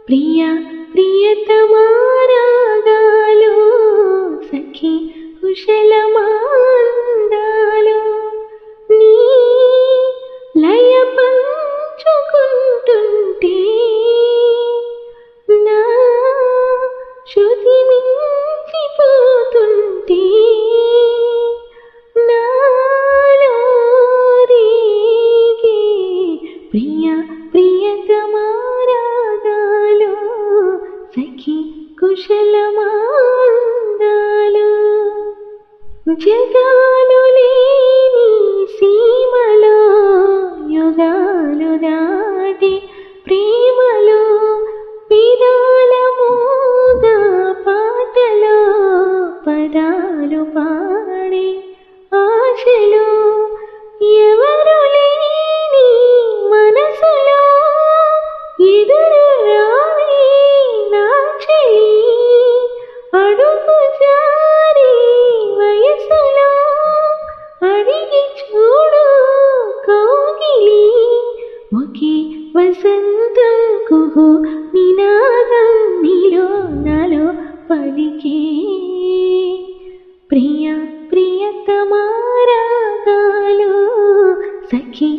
ప్రియ ప్రియతమారాగాలు సఖి కుశలమాందాలు నీ లయ పంచుకుంటుంటే నా శృతి మించిపోతుంటే నాలో రేగే ప్రియ ప్రియతమారాగాలు సఖి కుశలమాందాలు జగాలు లేని సీమలో యుగాలు దాటి ప్రేమలో పిదాల మూగా పాటలో పదాలు పాడే ఆశలో ఎవరు లేని మనసులో ఎదురు రావే నా చెయ్యి అడుగు జారి వయసులో అడిగి చూడు కోగిలి ఒకే వసంతం కుహు నినాదం నీలో నాలో పలికే ప్రియ ప్రియతమారాగాలు సఖి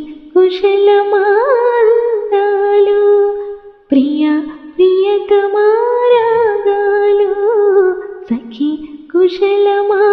కుశలమాందాలు ప్రియ ప్రియతమారాగాలు సఖి కుశలమా